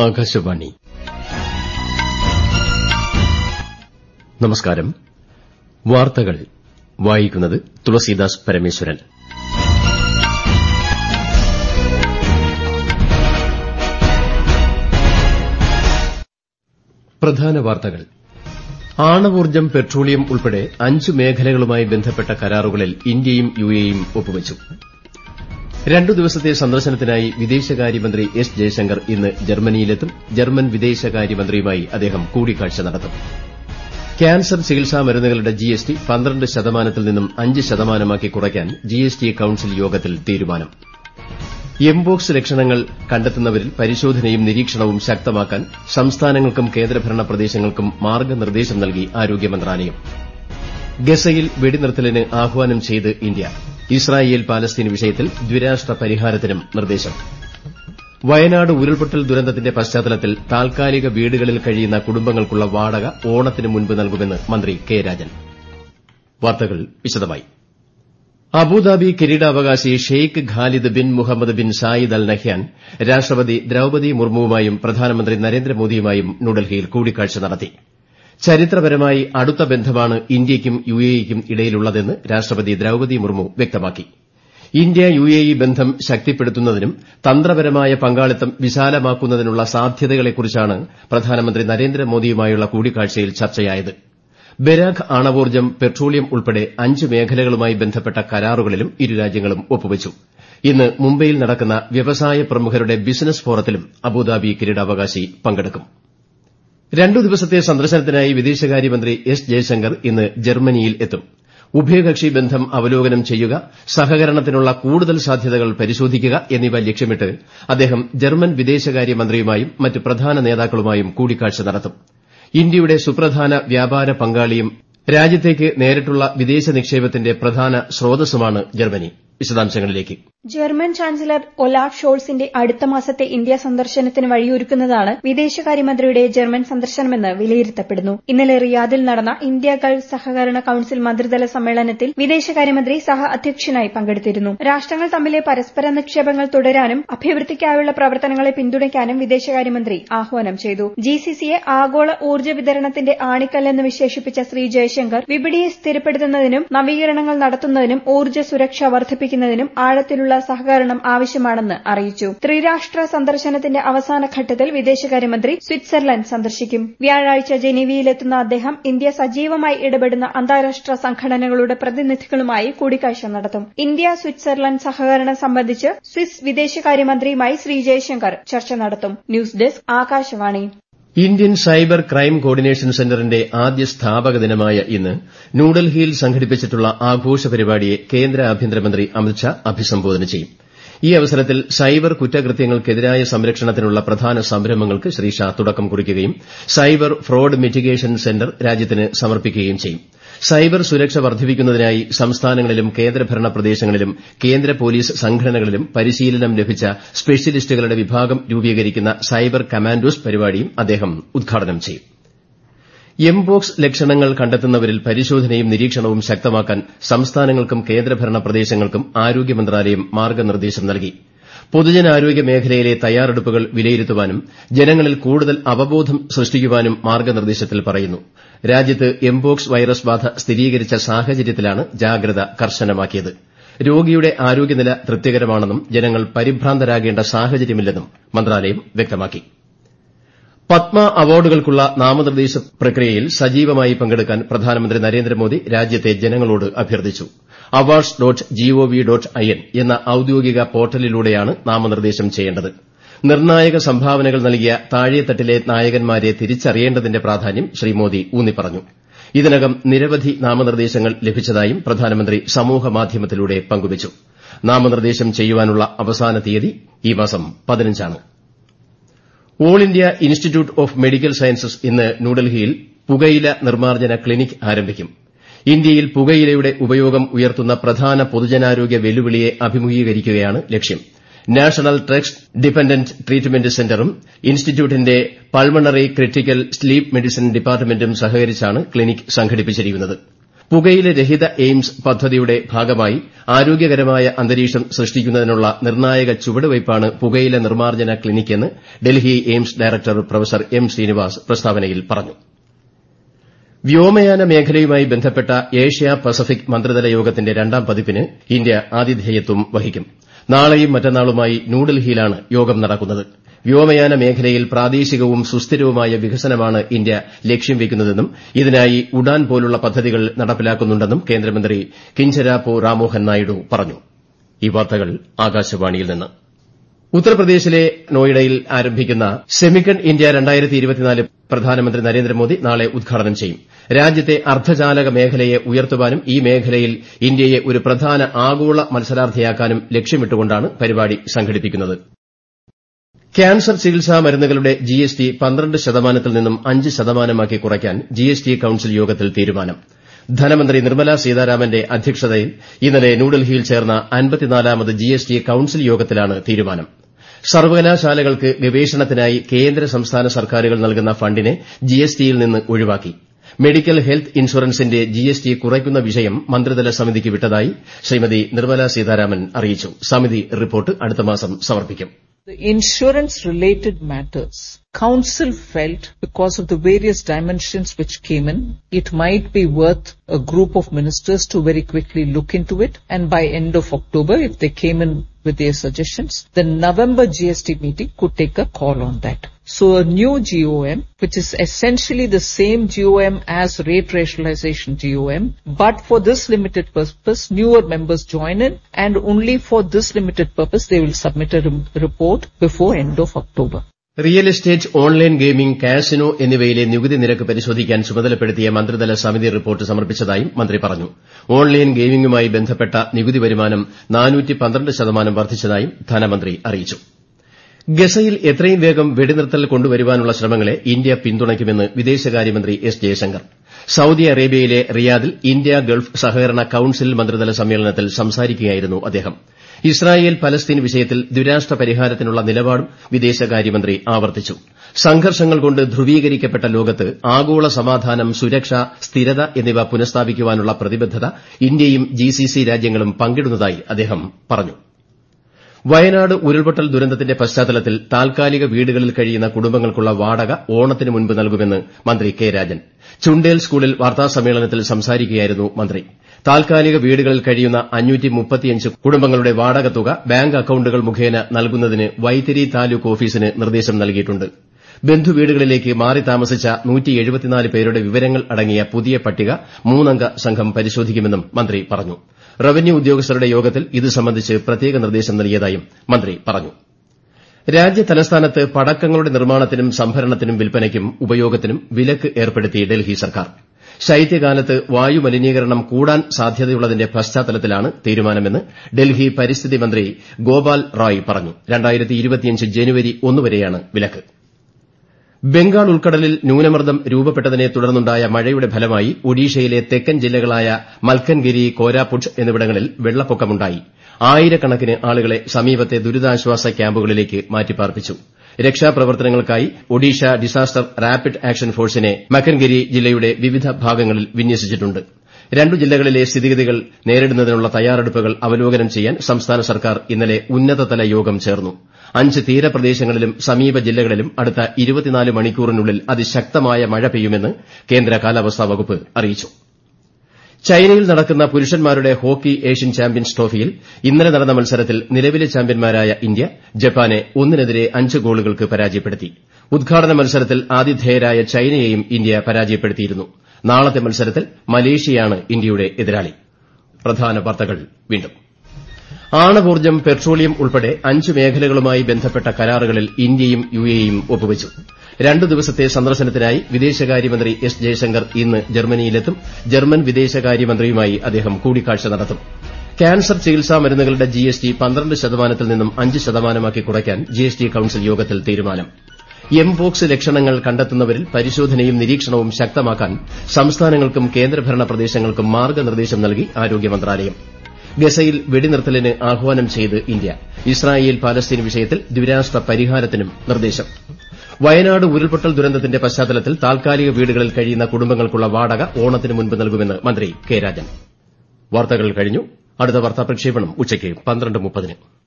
ആകാശവാണി നമസ്കാരം വാർത്തകൾ വായിക്കുന്നത് തുളസീദാസ് പരമേശ്വരൻ പ്രധാന വാർത്തകൾ ആണവോർജ്ജം പെട്രോളിയം ഉൾപ്പെടെ അഞ്ച് മേഖലകളുമായി ബന്ധപ്പെട്ട കരാറുകളിൽ ഇന്ത്യയും യുഎഇയും ഒപ്പുവച്ചു രണ്ടു ദിവസത്തെ സന്ദർശനത്തിനായി വിദേശകാര്യമന്ത്രി എസ് ജയശങ്കർ ഇന്ന് ജർമ്മനിയിലെത്തും ജർമ്മൻ വിദേശകാര്യമന്ത്രിയുമായി അദ്ദേഹം കൂടിക്കാഴ്ച നടത്തും ക്യാൻസർ ചികിത്സാ മരുന്നുകളുടെ ജിഎസ്ടി പന്ത്രണ്ട് ശതമാനത്തിൽ നിന്നും അഞ്ച് ശതമാനമാക്കി കുറയ്ക്കാൻ ജിഎസ്ടി കൌൺസിൽ യോഗത്തിൽ തീരുമാനം എംപോക്സ് ലക്ഷണങ്ങൾ കണ്ടെത്തുന്നവരിൽ പരിശോധനയും നിരീക്ഷണവും ശക്തമാക്കാൻ സംസ്ഥാനങ്ങൾക്കും കേന്ദ്രഭരണ പ്രദേശങ്ങൾക്കും മാർഗ്ഗനിർദ്ദേശം നൽകി ആരോഗ്യ മന്ത്രാലയം ഗസയിൽ വെടിനിർത്തലിന് ആഹ്വാനം ചെയ്ത് ഇന്ത്യ ഇസ്രായേൽ പാലസ്തീൻ വിഷയത്തിൽ ദ്വിരാഷ്ട്ര പരിഹാരത്തിനും നിർദ്ദേശം വയനാട് ഉരുൾപൊട്ടൽ ദുരന്തത്തിന്റെ പശ്ചാത്തലത്തിൽ താൽക്കാലിക വീടുകളിൽ കഴിയുന്ന കുടുംബങ്ങൾക്കുള്ള വാടക ഓണത്തിന് മുൻപ് നൽകുമെന്ന് മന്ത്രി കെ രാജൻ വാർത്തകൾ വിശദമായി അബുദാബി കിരീടാവകാശി Sheikh Khalid bin Mohammed bin Zayed Al Nahyan രാഷ്ട്രപതി ദ്രൌപതി മുർമുവുമായും പ്രധാനമന്ത്രി നരേന്ദ്രമോദിയുമായും ന്യൂഡൽഹിയിൽ കൂടിക്കാഴ്ച നടത്തി ചരിത്രപരമായി അടുത്ത ബന്ധമാണ് ഇന്ത്യയ്ക്കും യുഎഇയ്ക്കും ഇടയിലുള്ളതെന്ന് രാഷ്ട്രപതി ദ്രൌപതി മുർമു വ്യക്തമാക്കി ഇന്ത്യ യുഎഇ ബന്ധം ശക്തിപ്പെടുത്തുന്നതിനും തന്ത്രപരമായ പങ്കാളിത്തം വിശാലമാക്കുന്നതിനുള്ള സാധ്യതകളെക്കുറിച്ചാണ് പ്രധാനമന്ത്രി നരേന്ദ്രമോദിയുമായുള്ള കൂടിക്കാഴ്ചയിൽ ചർച്ചയായത് ബരാഖ് ആണവോർജ്ജം പെട്രോളിയം ഉൾപ്പെടെ അഞ്ച് മേഖലകളുമായി ബന്ധപ്പെട്ട കരാറുകളിലും ഇരു രാജ്യങ്ങളും ഒപ്പുവച്ചു ഇന്ന് മുംബൈയിൽ നടക്കുന്ന വ്യവസായ പ്രമുഖരുടെ ബിസിനസ് ഫോറത്തിലും അബുദാബി കിരീടാവകാശി പങ്കെടുക്കും രണ്ടു ദിവസത്തെ സന്ദർശനത്തിനായി വിദേശകാര്യമന്ത്രി എസ് ജയശങ്കർ ഇന്ന് ജർമ്മനിയിൽ എത്തും ഉഭയകക്ഷി ബന്ധം അവലോകനം ചെയ്യുക സഹകരണത്തിനുള്ള കൂടുതൽ സാധ്യതകൾ പരിശോധിക്കുക എന്നിവ ലക്ഷ്യമിട്ട് അദ്ദേഹം ജർമ്മൻ വിദേശകാര്യമന്ത്രിയുമായും മറ്റ് പ്രധാന നേതാക്കളുമായും കൂടിക്കാഴ്ച നടത്തും ഇന്ത്യയുടെ സുപ്രധാന വ്യാപാര പങ്കാളിയും രാജ്യത്തേക്ക് നേരിട്ടുള്ള വിദേശ നിക്ഷേപത്തിന്റെ പ്രധാന സ്രോതസ്സുമാണ് ജർമ്മനി വിശദാംശങ്ങളിലേക്ക് ജർമ്മൻ ചാൻസലർ ഒലാഫ് ഷോൾസിന്റെ അടുത്ത മാസത്തെ ഇന്ത്യ സന്ദർശനത്തിന് വഴിയൊരുക്കുന്നതാണ് വിദേശകാര്യമന്ത്രിയുടെ ജർമ്മൻ സന്ദർശനമെന്ന് വിലയിരുത്തപ്പെടുന്നു ഇന്നലെ റിയാദിൽ നടന്ന ഇന്ത്യ ഗൾഫ് സഹകരണ കൌൺസിൽ മന്ത്രിതല സമ്മേളനത്തിൽ വിദേശകാര്യമന്ത്രി സഹ അധ്യക്ഷനായി പങ്കെടുത്തിരുന്നു രാഷ്ട്രങ്ങൾ തമ്മിലെ പരസ്പര നിക്ഷേപങ്ങൾ തുടരാനും അഭിവൃദ്ധിക്കായുള്ള പ്രവർത്തനങ്ങളെ പിന്തുണയ്ക്കാനും വിദേശകാര്യമന്ത്രി ആഹ്വാനം ചെയ്തു ജിസിസിയെ ആഗോള ഊർജ്ജ വിതരണത്തിന്റെ ആണിക്കല്ലെന്ന് വിശേഷിപ്പിച്ച ശ്രീ ജയശങ്കർ വിപണിയെ സ്ഥിരപ്പെടുത്തുന്നതിനും നവീകരണങ്ങൾ നടത്തുന്നതിനും ഊർജ്ജ സുരക്ഷ വർദ്ധിപ്പിക്കുന്നതിനും ആഴത്തിലുള്ള സഹകരണം ആവശ്യമാണെന്ന് അറിയിച്ചു ത്രിരാഷ്ട്ര സന്ദർശനത്തിന്റെ അവസാന ഘട്ടത്തിൽ വിദേശകാര്യമന്ത്രി സ്വിറ്റ്സർലൻഡ് സന്ദർശിക്കും വ്യാഴാഴ്ച ജനീവയിലെത്തുന്ന അദ്ദേഹം ഇന്ത്യ സജീവമായി ഇടപെടുന്ന അന്താരാഷ്ട്ര സംഘടനകളുടെ പ്രതിനിധികളുമായി കൂടിക്കാഴ്ച നടത്തും ഇന്ത്യ സ്വിറ്റ്സർലൻഡ് സഹകരണം സംബന്ധിച്ച് സ്വിസ് വിദേശകാര്യമന്ത്രിയുമായി ശ്രീ ജയശങ്കർ ചർച്ച നടത്തും news desk Akashvani Indian cyber crime coordination സെന്ററിന്റെ ആദ്യ സ്ഥാപക ദിനമായ ഇന്ന് ന്യൂഡൽഹിയിൽ സംഘടിപ്പിച്ചിട്ടുള്ള ആഘോഷ പരിപാടിയെ കേന്ദ്ര ആഭ്യന്തരമന്ത്രി അമിത്ഷാ അഭിസംബോധന ചെയ്യും ഈ അവസരത്തിൽ സൈബർ കുറ്റകൃത്യങ്ങൾക്കെതിരായ സംരക്ഷണത്തിനുള്ള പ്രധാന സംരംഭങ്ങൾക്ക് ശ്രീ ഷാ തുടക്കം കുറിക്കുകയും സൈബർ ഫ്രോഡ് മിറ്റിഗേഷൻ സെന്റർ രാജ്യത്തിന് സമർപ്പിക്കുകയും ചെയ്യും സൈബർ സുരക്ഷ വർദ്ധിപ്പിക്കുന്നതിനായി സംസ്ഥാനങ്ങളിലും കേന്ദ്രഭരണ പ്രദേശങ്ങളിലും കേന്ദ്ര പോലീസ് സംഘടനകളിലും പരിശീലനം ലഭിച്ച സ്പെഷ്യലിസ്റ്റുകളുടെ വിഭാഗം രൂപീകരിക്കുന്ന സൈബർ കമാൻഡോസ് പരിപാടിയും അദ്ദേഹം ഉദ്ഘാടനം ചെയ്യും എംപോക്സ് ലക്ഷണങ്ങൾ കണ്ടെത്തുന്നവരിൽ പരിശോധനയും നിരീക്ഷണവും ശക്തമാക്കാൻ സംസ്ഥാനങ്ങൾക്കും കേന്ദ്രഭരണ പ്രദേശങ്ങൾക്കും ആരോഗ്യ മന്ത്രാലയം മാർഗ്ഗനിർദ്ദേശം നൽകി പൊതുജനാരോഗ്യ മേഖലയിലെ തയ്യാറെടുപ്പുകൾ വിലയിരുത്തുവാനും ജനങ്ങളിൽ കൂടുതൽ അവബോധം സൃഷ്ടിക്കുവാനും മാർഗ്ഗനിർദ്ദേശത്തിൽ പറയുന്നു രാജ്യത്ത് എംപോക്സ് വൈറസ് ബാധ സ്ഥിരീകരിച്ച സാഹചര്യത്തിലാണ് ജാഗ്രത കർശനമാക്കിയത് രോഗിയുടെ ആരോഗ്യനില തൃപ്തികരമാണെന്നും ജനങ്ങൾ പരിഭ്രാന്തരാകേണ്ട സാഹചര്യമില്ലെന്നും മന്ത്രാലയം വ്യക്തമാക്കി പത്മ അവാർഡുകൾക്കുള്ള നാമനിർദ്ദേശ പ്രക്രിയയിൽ സജീവമായി പങ്കെടുക്കാൻ പ്രധാനമന്ത്രി നരേന്ദ്രമോദി രാജ്യത്തെ ജനങ്ങളോട് അഭ്യർത്ഥിച്ചു awards dot G O V dot IN എന്ന ഔദ്യോഗിക പോർട്ടലിലൂടെയാണ് നാമനിർദ്ദേശം ചെയ്യേണ്ടത് നിർണായക സംഭാവനകൾ നൽകിയ താഴെത്തട്ടിലെ നായകന്മാരെ തിരിച്ചറിയേണ്ടതിന്റെ പ്രാധാന്യം ശ്രീ മോദി ഊന്നിപ്പറഞ്ഞു ഇതിനകം നിരവധി നാമനിർദ്ദേശങ്ങൾ ലഭിച്ചതായും പ്രധാനമന്ത്രി സമൂഹമാധ്യമത്തിലൂടെ പങ്കുവച്ചു നാമനിർദ്ദേശം ചെയ്യുവാനുള്ള അവസാന തീയതി ഈ മാസം പതിനഞ്ചാണ് All India Institute of Medical Sciences ഇന്ന് ന്യൂഡൽഹിയിൽ പുകയില നിർമ്മാർജ്ജന ക്ലിനിക് ആരംഭിക്കും ഇന്ത്യയിൽ പുകയിലയുടെ ഉപയോഗം ഉയർത്തുന്ന പ്രധാന പൊതുജനാരോഗ്യ വെല്ലുവിളിയെ അഭിമുഖീകരിക്കുകയാണ് ലക്ഷ്യം നാഷണൽ ഡ്രഗ്സ് ഡിപൻഡന്റ് ട്രീറ്റ്മെന്റ് സെന്ററും ഇൻസ്റ്റിറ്റ്യൂട്ടിന്റെ പൾമണറി ക്രിട്ടിക്കൽ സ്ലീപ്പ് മെഡിസിൻ ഡിപ്പാർട്ട്മെന്റും സഹകരിച്ചാണ് ക്ലിനിക് സംഘടിപ്പിച്ചിരിക്കുന്നത് പുകയില രഹിത എയിംസ് പദ്ധതിയുടെ ഭാഗമായി ആരോഗ്യകരമായ അന്തരീക്ഷം സൃഷ്ടിക്കുന്നതിനുള്ള നിർണായക ചുവടുവയ്പ്പാണ് പുകയില നിർമ്മാർജ്ജന ക്ലിനിക്കെന്ന് Delhi AIIMS director professor M Srinivas പ്രസ്താവനയിൽ പറഞ്ഞു വ്യോമയാന മേഖലയുമായി ബന്ധപ്പെട്ട ഏഷ്യ പസഫിക് മന്ത്രിതല യോഗത്തിന്റെ രണ്ടാം പതിപ്പിന് ഇന്ത്യ ആതിഥേയത്വം വഹിക്കും നാളെയും മറ്റന്നാളുമായി ന്യൂഡൽഹിയിലാണ് യോഗം നടക്കുന്നത് വ്യോമയാന മേഖലയിൽ പ്രാദേശികവും സുസ്ഥിരവുമായ വികസനമാണ് ഇന്ത്യ ലക്ഷ്യം വയ്ക്കുന്നതെന്നും ഇതിനായി ഉഡാൻ പോലുള്ള പദ്ധതികൾ നടപ്പിലാക്കുന്നുണ്ടെന്നും കേന്ദ്രമന്ത്രി കിഞ്ചരാപ്പോ രാമോഹൻ നായിഡു പറഞ്ഞു ഈ വാർത്തകൾ ആകാശവാണിയിൽ നിന്ന് ഉത്തർപ്രദേശിലെ നോയിഡയിൽ ആരംഭിക്കുന്ന സെമിക്കൺ ഇന്ത്യ പ്രധാനമന്ത്രി നരേന്ദ്രമോദി നാളെ ഉദ്ഘാടനം ചെയ്യും രാജ്യത്തെ അർദ്ധചാലക മേഖലയെ ഉയർത്തുവാനും ഈ മേഖലയിൽ ഇന്ത്യയെ ഒരു പ്രധാന ആഗോള മത്സരാർത്ഥിയാക്കാനും ലക്ഷ്യമിട്ടുകൊണ്ടാണ് പരിപാടി സംഘടിപ്പിക്കുന്നത് ക്യാൻസർ ചികിത്സാ മരുന്നുകളുടെ ജിഎസ്ടി പന്ത്രണ്ട് ശതമാനത്തിൽ നിന്നും അഞ്ച് ശതമാനമാക്കി കുറയ്ക്കാൻ ജിഎസ്ടി കൌൺസിൽ യോഗത്തിൽ തീരുമാനം ധനമന്ത്രി നിർമ്മല സീതാരാമന്റെ അധ്യക്ഷതയിൽ ഇന്നലെ ന്യൂഡൽഹിയിൽ ചേർന്ന അൻപത്തിനാലാമത് ജിഎസ്ടി കൌൺസിൽ യോഗത്തിലാണ് തീരുമാനം സർവകലാശാലകൾക്ക് ഗവേഷണത്തിനായി കേന്ദ്ര സംസ്ഥാന സർക്കാരുകൾ നൽകുന്ന ഫണ്ടിനെ ജിഎസ്ടിയിൽ നിന്ന് ഒഴിവാക്കി മെഡിക്കൽ ഹെൽത്ത് ഇൻഷുറൻസിന്റെ ജിഎസ്ടി കുറയ്ക്കുന്ന വിഷയം മന്ത്രിതല സമിതിക്ക് വിട്ടതായി ശ്രീമതി നിർമ്മല സീതാരാമൻ അറിയിച്ചു സമിതി റിപ്പോർട്ട് അടുത്ത മാസം സമർപ്പിക്കും The insurance related matters, Council felt because of the various dimensions which came in, it might be worth a group of ministers to very quickly look into it and by end of October, if they came in with their suggestions, the November GST meeting could take a call on that. So a new GOM, which is essentially the same GOM as rate rationalization GOM, but for this limited purpose, newer members join in and only for this limited purpose, they will submit a re- report before end of October. Real estate online gaming casino എന്നിവയിലെ നികുതി നിരക്ക് പരിശോധിക്കാൻ ചുമതലപ്പെടുത്തിയ മന്ത്രിതല സമിതി report സമർപ്പിച്ചതായും മന്ത്രി പറഞ്ഞു online ഗെയിമിംഗുമായി ബന്ധപ്പെട്ട നികുതി വരുമാനം ശതമാനം വർദ്ധിച്ചതായും ധനമന്ത്രി അറിയിച്ചു ഗസയിൽ എത്രയും വേഗം വെടിനിർത്തൽ കൊണ്ടുവരുവാനുള്ള ശ്രമങ്ങളെ ഇന്ത്യ പിന്തുണയ്ക്കുമെന്ന് വിദേശകാര്യമന്ത്രി എസ് ജയശങ്കർ സൌദി അറേബ്യയിലെ റിയാദിൽ ഇന്ത്യ ഗൾഫ് സഹകരണ കൌൺസിൽ മന്ത്രിതല സമ്മേളനത്തിൽ സംസാരിക്കുകയായിരുന്നു അദ്ദേഹം ഇസ്രായേൽ പലസ്തീൻ വിഷയത്തിൽ ദ്വിരാഷ്ട്ര പരിഹാരത്തിനുള്ള നിലപാടും വിദേശകാര്യമന്ത്രി ആവർത്തിച്ചു സംഘർഷങ്ങൾ കൊണ്ട് ധ്രുവീകരിക്കപ്പെട്ട ലോകത്ത് ആഗോള സമാധാനം സുരക്ഷ സ്ഥിരത എന്നിവ പുനഃസ്ഥാപിക്കുവാനുള്ള പ്രതിബദ്ധത ഇന്ത്യയും ജിസിസി രാജ്യങ്ങളും പങ്കിടുന്നതായി അദ്ദേഹം പറഞ്ഞു വയനാട് ഉരുൾപൊട്ടൽ ദുരന്തത്തിന്റെ പശ്ചാത്തലത്തിൽ താൽക്കാലിക വീടുകളിൽ കഴിയുന്ന കുടുംബങ്ങൾക്കുള്ള വാടക ഓണത്തിന് മുൻപ് നൽകുമെന്ന് മന്ത്രി കെ രാജൻ ചുണ്ടേൽ സ്കൂളിൽ വാർത്താസമ്മേളനത്തിൽ സംസാരിക്കുകയായിരുന്നു മന്ത്രി താൽക്കാലിക വീടുകളിൽ കഴിയുന്ന കുടുംബങ്ങളുടെ വാടക തുക ബാങ്ക് അക്കൌണ്ടുകൾ മുഖേന നൽകുന്നതിന് വൈത്തിരി താലൂക്ക് ഓഫീസിന് നിർദ്ദേശം നൽകിയിട്ടുണ്ട് ബന്ധുവീടുകളിലേക്ക് മാറി താമസിച്ച പേരുടെ വിവരങ്ങൾ അടങ്ങിയ പുതിയ പട്ടിക മൂന്നംഗ സംഘം പരിശോധിക്കുമെന്നും മന്ത്രി പറഞ്ഞു റവന്യൂ ഉദ്യോഗസ്ഥരുടെ യോഗത്തിൽ ഇത് സംബന്ധിച്ച് പ്രത്യേക നിർദ്ദേശം നൽകിയതായും മന്ത്രി പറഞ്ഞു രാജ്യതലസ്ഥാനത്ത് പടക്കങ്ങളുടെ നിർമ്മാണത്തിനും സംഭരണത്തിനും വിൽപ്പനയ്ക്കും ഉപയോഗത്തിനും വിലക്ക് ഏർപ്പെടുത്തി ഡൽഹി സർക്കാർ ശൈത്യകാലത്ത് വായുമലിനീകരണം കൂടാൻ സാധ്യതയുള്ളതിന്റെ പശ്ചാത്തലത്തിലാണ് തീരുമാനമെന്ന് ഡൽഹി പരിസ്ഥിതി മന്ത്രി ഗോപാൽ റായ് പറഞ്ഞു ജനുവരി ഒന്നുവരെയാണ് വിലക്ക് ബംഗാൾ ഉൾക്കടലിൽ ന്യൂനമർദ്ദം രൂപപ്പെട്ടതിനെ തുടർന്നുണ്ടായ മഴയുടെ ഫലമായി ഒഡീഷയിലെ തെക്കൻ ജില്ലകളായ മൽക്കൻഗിരി കോരാപുട്ട് എന്നിവിടങ്ങളിൽ വെള്ളപ്പൊക്കമുണ്ടായി ആയിരക്കണക്കിന് ആളുകളെ സമീപത്തെ ദുരിതാശ്വാസ ക്യാമ്പുകളിലേക്ക് മാറ്റിപ്പാർപ്പിച്ചു രക്ഷാപ്രവർത്തനങ്ങൾക്കായി ഒഡീഷ ഡിസാസ്റ്റർ റാപ്പിഡ് ആക്ഷൻ ഫോഴ്സിനെ മക്കൻഗിരി ജില്ലയുടെ വിവിധ ഭാഗങ്ങളിൽ വിന്യസിച്ചിട്ടുണ്ട് രണ്ടു ജില്ലകളിലെ സ്ഥിതിഗതികൾ നേരിടുന്നതിനുള്ള തയ്യാറെടുപ്പുകൾ അവലോകനം ചെയ്യാൻ സംസ്ഥാന സർക്കാർ ഇന്നലെ ഉന്നതതല യോഗം ചേർന്നു അഞ്ച് തീരപ്രദേശങ്ങളിലും സമീപ ജില്ലകളിലും അടുത്ത മണിക്കൂറിനുള്ളിൽ അതിശക്തമായ മഴ പെയ്യുമെന്ന് കേന്ദ്ര കാലാവസ്ഥാ വകുപ്പ് അറിയിച്ചു ചൈനയിൽ നടക്കുന്ന പുരുഷന്മാരുടെ ഹോക്കി ഏഷ്യൻ ചാമ്പ്യൻസ് ട്രോഫിയിൽ ഇന്നലെ നടന്ന മത്സരത്തിൽ നിലവിലെ ചാമ്പ്യന്മാരായ ഇന്ത്യ ജപ്പാനെ ഒന്നിനെതിരെ അഞ്ച് ഗോളുകൾക്ക് പരാജയപ്പെടുത്തി ഉദ്ഘാടന മത്സരത്തിൽ ആതിഥേയരായ ചൈനയെയും ഇന്ത്യ പരാജയപ്പെടുത്തിയിരുന്നു നാളത്തെ മത്സരത്തിൽ മലേഷ്യയാണ് ഇന്ത്യയുടെ എതിരാളി പ്രധാന വാർത്തകൾ വീണ്ടും ആണവോർജ്ജം പെട്രോളിയം ഉൾപ്പെടെ അഞ്ച് മേഖലകളുമായി ബന്ധപ്പെട്ട കരാറുകളിൽ ഇന്ത്യയും യുഎഇയും ഒപ്പുവച്ചു രണ്ടു ദിവസത്തെ സന്ദർശനത്തിനായി വിദേശകാര്യമന്ത്രി എസ് ജയശങ്കർ ഇന്ന് ജർമ്മനിയിലെത്തും ജർമ്മൻ വിദേശകാര്യമന്ത്രിയുമായി അദ്ദേഹം കൂടിക്കാഴ്ച നടത്തും ക്യാൻസർ ചികിത്സാ മരുന്നുകളുടെ ജിഎസ്ടി പന്ത്രണ്ട് ശതമാനത്തിൽ നിന്നും അഞ്ച് ശതമാനമാക്കി കുറയ്ക്കാൻ ജിഎസ്ടി കൌൺസിൽ യോഗത്തിൽ തീരുമാനം എംപോക്സ് ലക്ഷണങ്ങൾ കണ്ടെത്തുന്നവരിൽ പരിശോധനയും നിരീക്ഷണവും ശക്തമാക്കാൻ സംസ്ഥാനങ്ങൾക്കും കേന്ദ്രഭരണ പ്രദേശങ്ങൾക്കും മാർഗ്ഗനിർദ്ദേശം നൽകി ആരോഗ്യ മന്ത്രാലയം ഗസയിൽ വെടിനിർത്തലിന് ആഹ്വാനം ചെയ്ത് ഇന്ത്യ ഇസ്രായേൽ പാലസ്തീൻ വിഷയത്തിൽ ദ്വിരാഷ്ട്ര പരിഹാരത്തിനും നിർദ്ദേശം വയനാട് ഉരുൾപൊട്ടൽ ദുരന്തത്തിന്റെ പശ്ചാത്തലത്തിൽ താൽക്കാലിക വീടുകളിൽ കഴിയുന്ന കുടുംബങ്ങൾക്കുള്ള വാടക ഓണത്തിന് മുൻപ് നൽകുമെന്ന് മന്ത്രി കെ രാജൻ വാർത്തകൾ കഴിഞ്ഞു അടുത്ത വാർത്താ പ്രക്ഷേപണം ഉച്ചയ്ക്ക് പന്ത്രണ്ട് മുപ്പതിന്